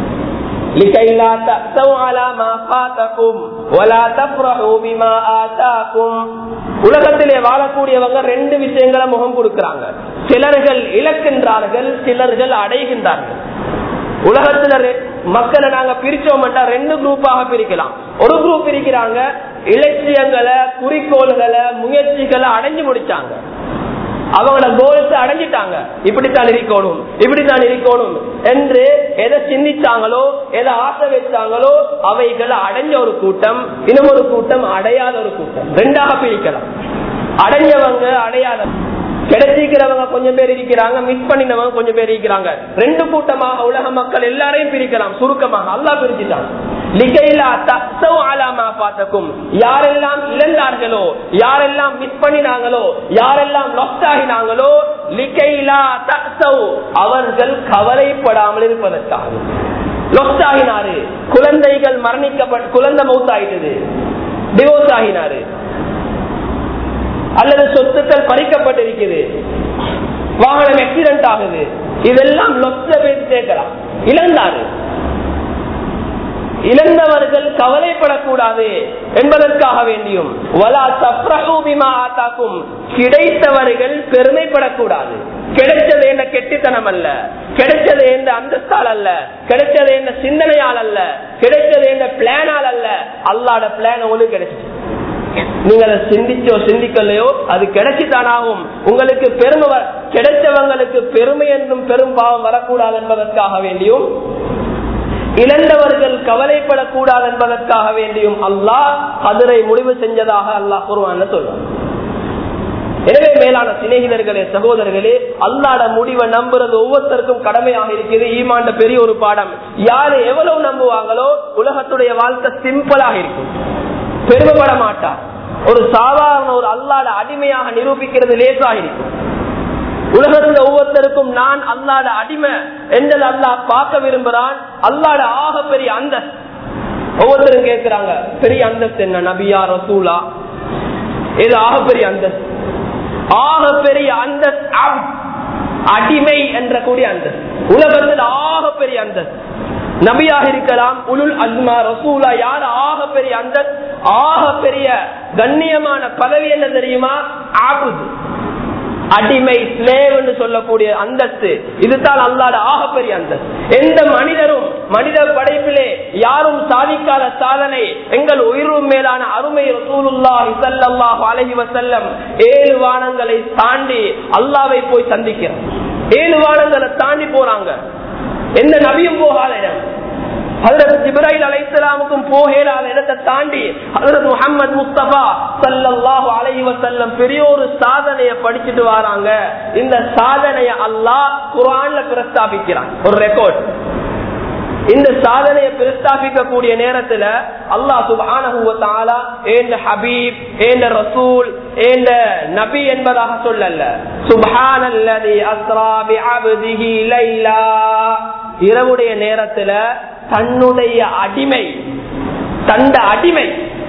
உலகத்திலே வாழக்கூடியவங்க ரெண்டு விஷயங்களை முகம் கொடுக்கிறாங்க சிலர்கள் இழக்கின்றார்கள் சிலர்கள் அடைகின்றார்கள் உலகத்துல மக்களை நாங்க பிரிச்சோம் ரெண்டு குரூப்பாக பிரிக்கலாம் ஒரு குரூப் இருக்கிறாங்க இலட்சியங்களை குறிக்கோள்களை முயற்சிகளை அடைஞ்சு முடிச்சாங்க அவங்களோட கோல்ஸ் அடைஞ்சிட்டாங்க இப்படித்தான் இருக்கணும் இப்படித்தான் இருக்கணும் என்று எதை சிந்திச்சாங்களோ எதை ஆசை வச்சாங்களோ அவைகளை அடைஞ்ச ஒரு கூட்டம் இன்னும் ஒரு கூட்டம் அடையாத ஒரு கூட்டம் ரெண்டாக பிரிக்கலாம் அடைஞ்சவங்க அடையாத கிடைச்சிக்கிறவங்க கொஞ்சம் பேர் இருக்கிறாங்க மிஸ் பண்ணினவங்க கொஞ்சம் பேர் இருக்கிறாங்க ரெண்டு கூட்டமாக உலக மக்கள் எல்லாரையும் பிரிக்கலாம் சுருக்கமாக அல்லா பிரிச்சுட்டாங்க யாரெல்லாம் இழந்தார்களோ யாரெல்லாம் மிஸ் பண்ணினாங்களோ யாரெல்லாம் லொஸ்ட் ஆகினாங்களோ அவர்கள் கவலைப்படாமல் இருப்பதற்காக லொஸ்ட் ஆகினாரு குழந்தைகள் மரணிக்கப்பட்ட குழந்தை மவுத்தாயிட்டது டிவோர்ஸ் ஆகினாரு அல்லது சொத்துக்கள் பறிக்கப்பட்டிருக்குது வாகனம் ஆக்சிடென்ட் ஆகுது இதெல்லாம் லொத்த பேர் சேர்க்கலாம் இழந்தாரு இழந்தவர்கள் கவலைப்படக்கூடாது என்பதற்காக வேண்டியும் வலா தப்ரஹு பிமா ஆத்தாக்கும் கிடைத்தவர்கள் பெருமைப்படக்கூடாது கிடைச்சது என்ன கெட்டித்தனம் அல்ல கிடைச்சது எந்த அந்தஸ்தால் அல்ல கிடைச்சது என்ன சிந்தனையால் அல்ல கிடைச்சது எந்த பிளானால் அல்ல அல்லாட பிளான் உங்களுக்கு கிடைச்சிச்சு நீங்க அதை சிந்திச்சோ சிந்திக்கலையோ அது கிடைச்சித்தானாகும் உங்களுக்கு பெருமை வ- கிடைச்சவங்களுக்கு பெருமை என்றும் பெரும் பாவம் வரக்கூடாது என்பதற்காக வேண்டியும் இழந்தவர்கள் கவலைப்படக்கூடாது என்பதற்காக வேண்டியும் அல்லாஹ் அதிரை முடிவு செஞ்சதாக அல்லாஹ் குருவான சொல்றான் எனவே மேலான சிநேகிதர்களே சகோதரர்களே அல்லாட முடிவை நம்புறது ஒவ்வொருத்தருக்கும் கடமையாக இருக்குது ஈமாண்ட பெரிய ஒரு பாடம் யாரு எவ்வளவு நம்புவாங்களோ உலகத்துடைய வாழ்க்கை சிம்பிளாக இருக்கும் பெருமைப்பட மாட்டார் ஒரு சாதாரண ஒரு அல்லாட அடிமையாக நிரூபிக்கிறது லேசாக இருக்கும் உலகத்துல ஒவ்வொருத்தருக்கும் நான் அல்லாட அடிமை என்றது அல்லாஹ் பார்க்க விரும்புறான் அல்லாட ஆக பெரிய அந்தஸ்து ஒவ்வொருத்தரும் கேட்கிறாங்க பெரிய அந்தஸ்து என்ன நபியா ரசூலா இது ஆக பெரிய அந்தஸ்து ஆக பெரிய அந்தஸ்து அப்- அடிமை என்ற கூடிய அந்தஸ்து உலகத்தில் ஆக பெரிய அந்தஸ்து நபியாக இருக்கலாம் உலுல் அஸ்மா ரசூலா யார் ஆக பெரிய அந்தஸ்து ஆக பெரிய கண்ணியமான பதவி என்ன தெரியுமா ஆபுது அடிமை ஸ்லேவ் என்று சொல்லக்கூடிய அந்தஸ்து இதுதான் அல்லாத ஆகப்பெரிய அந்தஸ்து எந்த மனிதரும் மனித படைப்பிலே யாரும் சாதிக்காத சாதனை எங்கள் உயிரும் மேலான அருமை ரசூலுல்லாஹி ஸல்லல்லாஹு அலைஹி வஸல்லம் ஏழு வானங்களை தாண்டி அல்லாவை போய் சந்திக்கிறார் ஏழு வானங்களை தாண்டி போறாங்க எந்த நபியும் போகாத இடம் ஹதரத் ஜிப்ராயில் அலைஹிஸ்ஸலாமுக்கும் போகேலாத இடத்தை தாண்டி ஹதரத் முஹம்மது முஸ்தபா ஸல்லல்லாஹு அலைஹி வஸல்லம் பெரிய ஒரு சாதனையை படிச்சிட்டு வராங்க இந்த சாதனையை அல்லாஹ் குர்ஆன்ல பிரஸ்தாபிக்கிறான் ஒரு ரெக்கார்ட் இந்த சாதனையை பிரஸ்தாபிக்கக்கூடிய நேரத்துல அல்லாஹ் சுப்ஹானஹு வ தஆலா ஏந்த ஹபீப் ஏந்த ரசூல் ஏந்த நபி என்பதாக சொல்லல சுப்ஹானல்லதி அஸ்ரா பிஅப்திஹி லைலா இரவுடைய நேரத்துல தன்னுடைய அடிமை தந்த அடிமை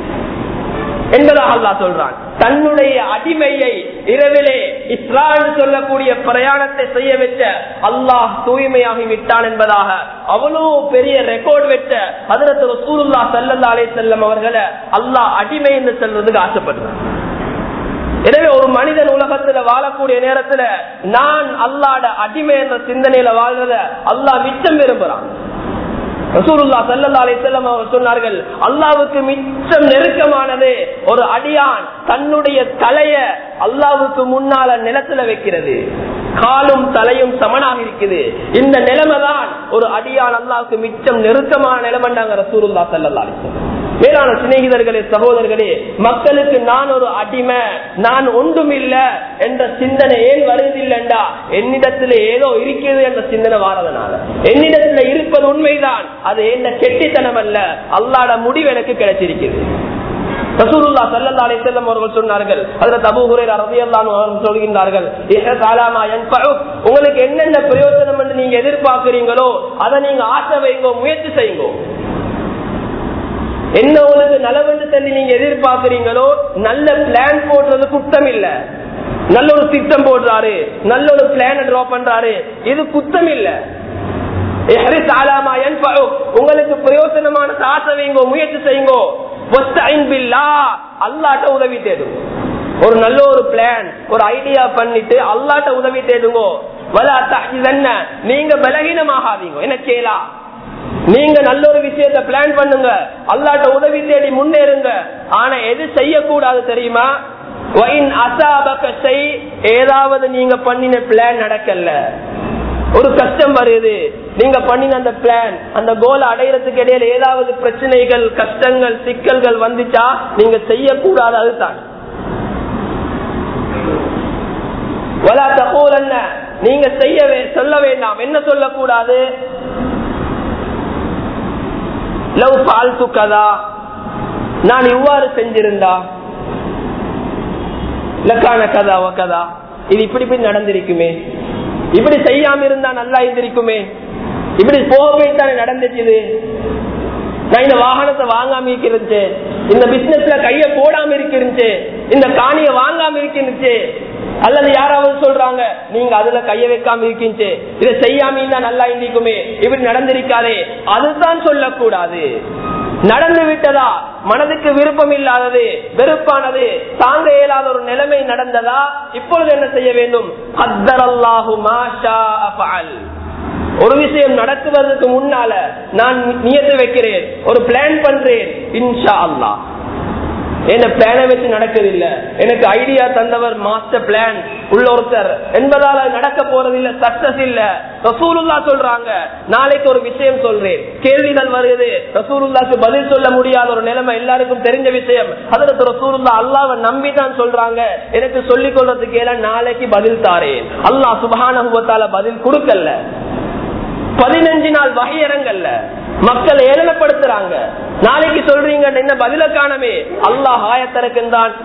என்பதாக அல்லாஹ் சொல்றான் தன்னுடைய அடிமையை இரவிலே இஸ்ரான் சொல்லக்கூடிய பிரயாணத்தை செய்ய வச்ச அல்லாஹ் தூய்மையாகி விட்டான் என்பதாக அவ்வளவு பெரிய ரெக்கார்ட் வச்ச அதற்கு ரசூலுல்லா சல்லல்லா அலை செல்லம் அவர்களை அல்லாஹ் அடிமை என்று சொல்றதுக்கு ஆசைப்படுறான் எனவே ஒரு மனிதன் உலகத்துல வாழக்கூடிய நேரத்துல நான் அல்லாட அடிமை என்ற சிந்தனையில வாழ்றத அல்லாஹ் மிச்சம் விரும்புறான் ரசூலுல்லா சல்லல்லா அலிசல்லம் அவர் சொன்னார்கள் அல்லாவுக்கு மிச்சம் நெருக்கமானது ஒரு அடியான் தன்னுடைய தலைய அல்லாவுக்கு முன்னால நிலத்துல வைக்கிறது காலும் தலையும் சமனாக இருக்குது இந்த நிலைமைதான் ஒரு அடியான் அல்லாவுக்கு மிச்சம் நெருக்கமான நிலைமண்டாங்க ரசூலுல்லா சல்லல்லா அலிசல்லம் மேலான சிநேகிதர்களே சகோதரர்களே மக்களுக்கு நான் ஒரு அடிமை நான் ஒன்றும் இல்ல என்ற சிந்தனை ஏன் வருவதில்லைண்டா என்னிடத்துல ஏதோ இருக்கிறது என்ற சிந்தனை வாரதனால என்னிடத்துல இருப்பது உண்மைதான் அது என்ன கெட்டித்தனம் அல்ல அல்லாட முடிவு எனக்கு கிடைச்சிருக்கிறது ரசூலுல்லாஹ் ஸல்லல்லாஹு அலைஹி வஸல்லம் அவர்கள் சொன்னார்கள் ஹஜ்ரத் அபூ ஹுரைரா রাদিয়াল্লাহு அன்ஹு அவர்கள் சொல்கின்றார்கள் இஹ்சாலாமா யன்ஃபஉ உங்களுக்கு என்னென்ன பிரயோஜனம் என்று நீங்க எதிர்பார்க்கிறீங்களோ அதை நீங்க ஆசை வைங்க முயற்சி செய்யுங்க என்ன உங்களுக்கு நலவென்று சொல்லி நீங்க எதிர்பார்க்கிறீங்களோ நல்ல பிளான் போடுறது குத்தம் இல்ல நல்ல ஒரு திட்டம் போடுறாரு நல்ல ஒரு பிளான் டிரா பண்றாரு இது குத்தம் இல்ல இஹ்ரிஸ் அலா மா யன்ஃபஉ. உங்களுக்கு பிரயோஜனமான ஆசை வைங்க முயற்சி செய்யுங்க வஸ்தஇன் பில்லாஹ். அல்லாஹ்ட்ட உதவி தேடும் ஒரு நல்ல ஒரு பிளான் ஒரு ஐடியா பண்ணிட்டு அல்லாட்ட உதவி தேடுங்க வலா தஹ்ஸன. நீங்க பலகீனமாகாதீங்க என்ன செய்யலாம் நீங்க நல்ல ஒரு விஷயத்த பிளான் பண்ணுங்க அல்லாட்ட உதவி தேடி முன்னேறுங்க ஆனா எது செய்யக்கூடாது தெரியுமா வயின் அசாபக செய் ஏதாவது நீங்க பண்ணின பிளான் நடக்கல ஒரு கஷ்டம் வருது நீங்க பண்ணின அந்த பிளான் அந்த கோலை அடையறதுக்கு இடையில ஏதாவது பிரச்சனைகள் கஷ்டங்கள் சிக்கல்கள் வந்துச்சா நீங்க செய்யக்கூடாது அதுதான் வலா தகோல் நீங்க செய்ய வே- சொல்ல வேண்டாம் என்ன சொல்லக்கூடாது லவ் பால்து கதா நான் இவ்வாறு செஞ்சிருந்தா லக்கான கதா கதா இது இப்படி இப்படி நடந்திருக்குமே இப்படி செய்யாம இருந்தா நல்லா இருந்திருக்குமே இப்படி போகவே தானே நடந்துச்சு நான் இந்த வாகனத்தை வாங்காம இருக்கிறது இந்த பிசினஸ்ல கைய போடாம இருக்கிருந்துச்சு இந்த காணிய வாங்காம இருக்கிருந்துச்சு அல்லது யாராவது சொல்றாங்க நீங்க அதுல கைய வைக்காம இருக்கீங்க இதை செய்யாம இருந்தா நல்லா இருந்திக்குமே இப்படி நடந்திருக்காதே அதுதான் சொல்லக்கூடாது நடந்து விட்டதா மனதுக்கு விருப்பம் இல்லாதது வெறுப்பானது தாங்க இயலாத ஒரு நிலைமை நடந்ததா இப்பொழுது என்ன செய்ய வேண்டும் கத்தரல்லாஹு மாஷா அஃபஅல். ஒரு விஷயம் நடக்குவதற்கு முன்னால நான் நியத்து வைக்கிறேன் ஒரு பிளான் பண்றேன் இன்ஷா அல்லாஹ் என்ன பிளானை வச்சு நடக்குதில்ல எனக்கு ஐடியா தந்தவர் மாஸ்டர் பிளான் உள்ள ஒருத்தர் என்பதால நடக்க போறது இல்ல சக்சஸ் இல்ல ரசூலுல்லா சொல்றாங்க நாளைக்கு ஒரு விஷயம் சொல்றேன் கேள்விகள் வருது ரசூலுல்லாக்கு பதில் சொல்ல முடியாத ஒரு நிலைமை எல்லாருக்கும் தெரிஞ்ச விஷயம் அதற்கு ரசூலுல்லா அல்லாவை நம்பி தான் சொல்றாங்க எனக்கு சொல்லிக் கொள்றதுக்கு ஏல நாளைக்கு பதில் தாரேன் அல்லாஹ் சுபகான பதில் கொடுக்கல பதினஞ்சு நாள் வகையரங்கல்ல மக்கள் ஏளனப்படுத்துறாங்க நாளைக்கு சொல்றீங்க என்ன பதில காணமே அல்லாஹ் ஆயத்திறக்கின்றான்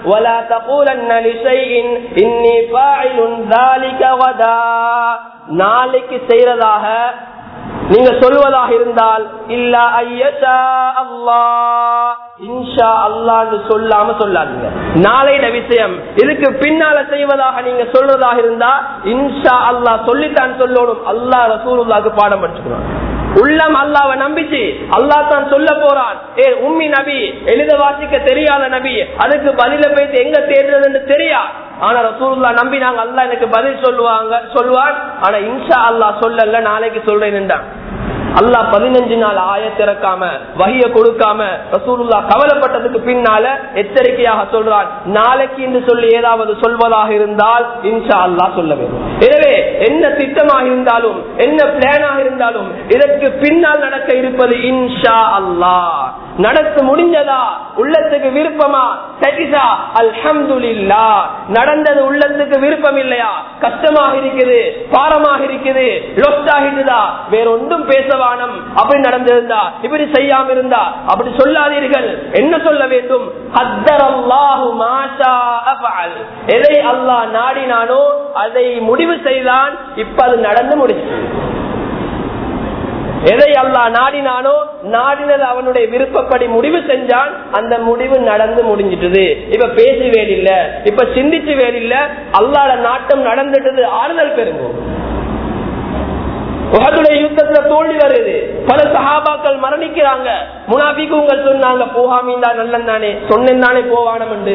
நாளைக்கு செய்யறதாக நீங்க சொல்வதாக இருந்தால் இல்ல ஐயஷா அல்லா இன்ஷா அல்லான்னு சொல்லாம சொல்லாதீங்க நாளைய விஷயம் இதுக்கு பின்னால செய்வதாக நீங்க சொல்றதாக இருந்தா இன்ஷா அல்லா சொல்லித்தான் சொல்லணும் அல்லா ரசூலுல்லாக்கு பாடம் படிச்சுக்கணும் உள்ளம் அல்லாவை நம்பிச்சு அல்லா தான் சொல்ல போறான் ஏ உம்மி நபி எழுத வாசிக்க தெரியாத நபி அதுக்கு பதில போயிட்டு எங்க தேடுறதுன்னு தெரியா ஆனா ரசூல்லா நம்பி நாங்க அல்லா எனக்கு பதில் சொல்லுவாங்க சொல்வான் ஆனா இன்ஷா அல்லா சொல்லல நாளைக்கு சொல்றேன் அல்லா பதினஞ்சு நாள் ஆயத்திறக்காம வகிய கொடுக்காம ரசூலுல்லா கவலைப்பட்டதுக்கு பின்னால எச்சரிக்கையாக சொல்றான் நாளைக்கு என்று சொல்லி ஏதாவது சொல்வதாக இருந்தால் இன்ஷா அல்லா சொல்ல வேண்டும் எனவே என்ன திட்டமாக இருந்தாலும் என்ன பிளானாக இருந்தாலும் இதற்கு பின்னால் நடக்க இருப்பது இன்ஷா அல்லா நடத்து முடிஞ்சதா உள்ளத்துக்கு விருப்பமா சட்டிசா அல்ஹம்துலில்லா நடந்தது உள்ளத்துக்கு விருப்பம் இல்லையா கஷ்டமாக இருக்குது பாரமாக இருக்குது லொஸ்ட் ஆகிட்டுதா வேற ஒன்றும் பேசவானம் அப்படி நடந்திருந்தா இப்படி செய்யாம இருந்தா அப்படி சொல்லாதீர்கள் என்ன சொல்ல வேண்டும் எதை அல்லாஹ் நாடினானோ அதை முடிவு செய்தான் இப்ப அது நடந்து முடிச்சு எதை அல்லா நாடினானோ நாடினது அவனுடைய விருப்பப்படி முடிவு செஞ்சான் அந்த முடிவு நடந்து முடிஞ்சிட்டது இப்ப பேசி வேலில்ல இப்ப சிந்திச்சு வேலில்ல அல்லாட நாட்டம் நடந்துட்டது ஆறுதல் பெறுங்க உகதுடைய யுத்தத்துல தோல்வி வருது பல சகாபாக்கள் மரணிக்கிறாங்க முனாபிக்குங்கள் சொன்னாங்க போகாமீந்தா நல்லன் தானே சொன்னேன் தானே போவானம் என்று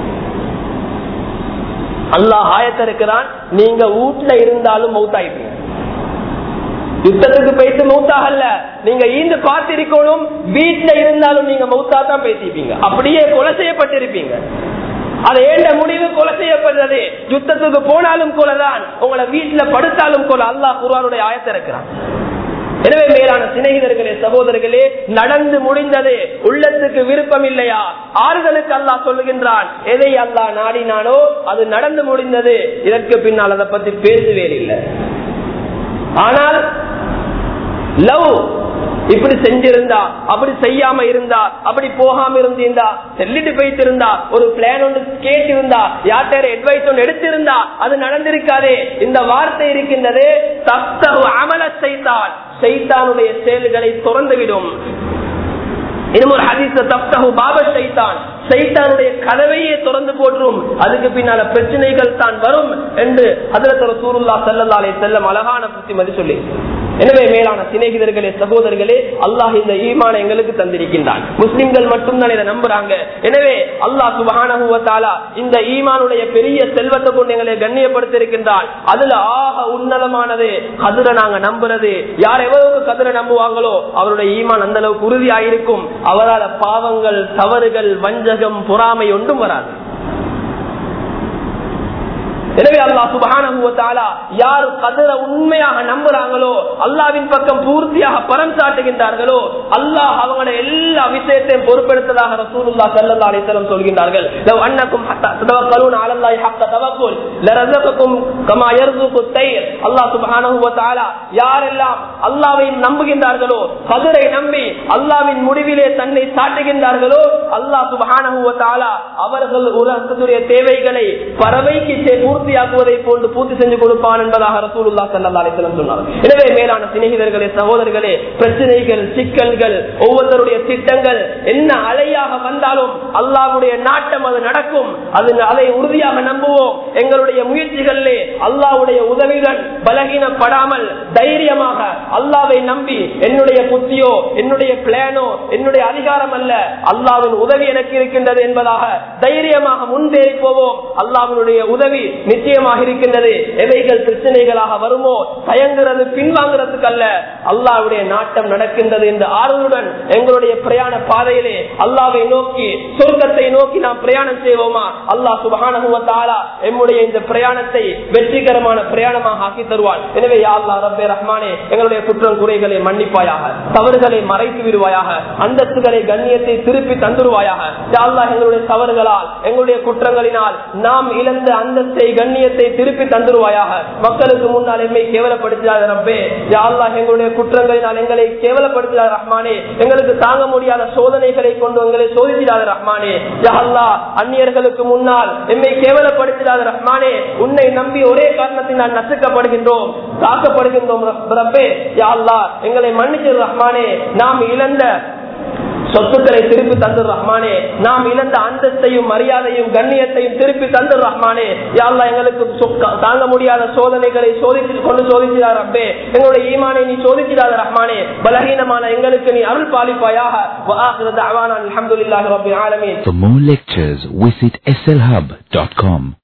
அல்லாஹ் ஆயத்திருக்கிறான் நீங்க வீட்டுல இருந்தாலும் மௌத்தாயிட்டீங்க யுத்தத்துக்கு போயிட்டு மௌத்தாகல நீங்க ஈந்து பார்த்திருக்கணும் வீட்டுல இருந்தாலும் நீங்க மௌத்தா தான் பேசிப்பீங்க அப்படியே கொலை செய்யப்பட்டிருப்பீங்க அது ஏண்ட முடிவு கொலை செய்யப்படுறது யுத்தத்துக்கு போனாலும் கொலைதான் உங்களை வீட்டுல படுத்தாலும் கொலை அல்லாஹ் குருவானுடைய ஆயத்தை இருக்கிறான் எனவே மேலான சிநேகிதர்களே சகோதரர்களே நடந்து முடிந்தது உள்ளத்துக்கு விருப்பம் இல்லையா ஆறுதலுக்கு அல்லாஹ் சொல்லுகின்றான் எதை அல்லாஹ் நாடினானோ அது நடந்து முடிந்தது இதற்கு பின்னால் அதை பத்தி பேசுவே இல்லை ஆனால் லவ் இப்படி செஞ்சிருந்தா அப்படி செய்யாம இருந்தா அப்படி போகாம இருந்திருந்தா செல்லிட்டு போயிட்டு இருந்தா ஒரு பிளான் ஒன்று கேட்டிருந்தா யார்கிட்ட அட்வைஸ் ஒன்று எடுத்திருந்தா அது நடந்திருக்காதே இந்த வார்த்தை இருக்கின்றது தப்தகு அமல செய்தான் செய்தானுடைய செயல்களை திறந்துவிடும் இன்னும் ஒரு ஹதீஸ் தப்தகு பாப சைத்தான் சைத்தானுடைய கதவையே திறந்து போற்றும் அதுக்கு பின்னால பிரச்சனைகள் தான் வரும் என்று அதுல சூருல்லா செல்லல்லாலே செல்லம் அழகான புத்திமதி சொல்லி எனவே மேலான சிநேகிதர்களே சகோதரர்களே அல்லாஹ் இந்த ஈமான எங்களுக்கு தந்திருக்கின்றான் முஸ்லிம்கள் மட்டும்தான் இதை நம்புறாங்க எனவே அல்லாஹ் சுபஹானஹுவத்தாலா இந்த ஈமானுடைய பெரிய செல்வத்தை கொண்டு எங்களை கண்ணியப்படுத்திருக்கின்றான் அதுல ஆக உன்னதமானது கதிரை நாங்க நம்புறது யார் எவ்வளவு கதிரை நம்புவாங்களோ அவருடைய ஈமான் அந்த அளவுக்கு உறுதியாயிருக்கும் அவரால் பாவங்கள் தவறுகள் வஞ்சகம் பொறாமை ஒன்றும் வராது எனவே அல்லா சுபகான யார் கதிர உண்மையாக நம்புறாங்களோ அல்லாவின் பக்கம் பூர்த்தியாக பரம் சாட்டுகின்றார்களோ அல்லாஹ் அவங்களோட எல்லா விஷயத்தையும் பொறுப்பெடுத்ததாக ரசூலுல்லா சல்லா அலிசலம் சொல்கின்றார்கள் அன்னக்கும் அல்லாஹ் சுபானுவத்தாலா யாரெல்லாம் அல்லாவை நம்புகின்றார்களோ கதிரை நம்பி அல்லாவின் முடிவிலே தன்னை சாட்டுகின்றார்களோ அல்லாஹ் சுபானுவத்தாலா அவர்கள் உலகத்துடைய தேவைகளை பறவைக்கு சே- பூர்த்தியாக்குவதை போன்று பூர்த்தி செஞ்சு கொடுப்பான் என்பதாக ரசூலுல்லா சல்லா அலிஸ்லம் சொன்னார் எனவே மேலான சிநேகிதர்களே சகோதரர்களே பிரச்சனைகள் சிக்கல்கள் ஒவ்வொருத்தருடைய திட்டங்கள் என்ன அலையாக வந்தாலும் அல்லாஹ்வுடைய நாட்டம் அது நடக்கும் அது அதை உறுதியாக நம்புவோம் எங்களுடைய முயற்சிகளிலே அல்லாஹ்வுடைய உதவியுடன் பலகீனப்படாமல் தைரியமாக அல்லாவை நம்பி என்னுடைய புத்தியோ என்னுடைய பிளானோ என்னுடைய அதிகாரம் அல்ல அல்லாவின் உதவி எனக்கு இருக்கின்றது என்பதாக தைரியமாக முன்னேறி போவோம் அல்லாவினுடைய உதவி நிச்சயமாக இருக்கின்றது எவைகள் பிரச்சனைகளாக வருமோ தயங்குறது பின்வாங்குறதுக்கு அல்ல அல்லாவுடைய நாட்டம் நடக்கின்றது என்ற ஆறுதலுடன் எங்களுடைய பிரயாண பாதையிலே அல்லாவை நோக்கி சொர்க்கத்தை நோக்கி நாம் பிரயாணம் செய்வோமா அல்லாஹ் சுபகானுவத்தாலா எம்முடைய இந்த பிரயாணத்தை வெற்றிகரமான பிரயாணமாக ஆக்கி தருவான் எனவே யா அல்லாஹ் ரப்பே ரஹ்மானே எங்களுடைய குற்றம் குறைகளை மன்னிப்பாயாக தவறுகளை மறைத்து விடுவாயாக அந்தஸ்துகளை கண்ணியத்தை திருப்பி தந்துருவாயாக யா அல்லாஹ் எங்களுடைய தவறுகளால் எங்களுடைய குற்றங்களினால் நாம் இழந்த அந்தஸ்தை கண்ணியத்தை திருப்பி தந்துருவாயாக மக்களுக்கு முன்னால் எம்மை கேவலப்படுத்தாத ரப்பே யா அல்லாஹ் எங்களுடைய குற்றங்களினால் எங்களை கேவலப்படுத்தாத ரஹ்மானே எங்களுக்கு தாங்க முடியாத சோதனைகளை கொண்டு எங்களை சோதித்திடாத ரஹ்மானே யா அல்லாஹ் அந்நியர்களுக்கு முன்னால் எம்மை கேவலப்படுத்திடாத ரஹ்மானே உன்னை நம்பி ஒரே காரணத்தினால் நசுக்கப்படுகின்றோம் தாக்கப்படுகின்றோம் ரப்பே யா அல்லாஹ் எங்களை மன்னிச்சு ரஹ்மானே நாம் இழந்த சொத்துக்களை திருப்பி தந்து ரஹ்மானே நாம் இழந்த அந்தஸ்தையும் மரியாதையும் கண்ணியத்தையும் திருப்பி தந்து ரஹ்மானே யாழ்லா எங்களுக்கு சொக்க- தாங்க முடியாத சோதனைகளை சோதித்து கொண்டு சோதிக்கிறார் ரப்பே எங்களுடைய ஈமானை நீ சோதிக்கிறார் ரஹ்மானே பலகீனமான எங்களுக்கு நீ அருள் பாலிப்பாயாக அலமதுல்லாஹி ரபில் ஆலமீன் For more lectures, visit slhub.com.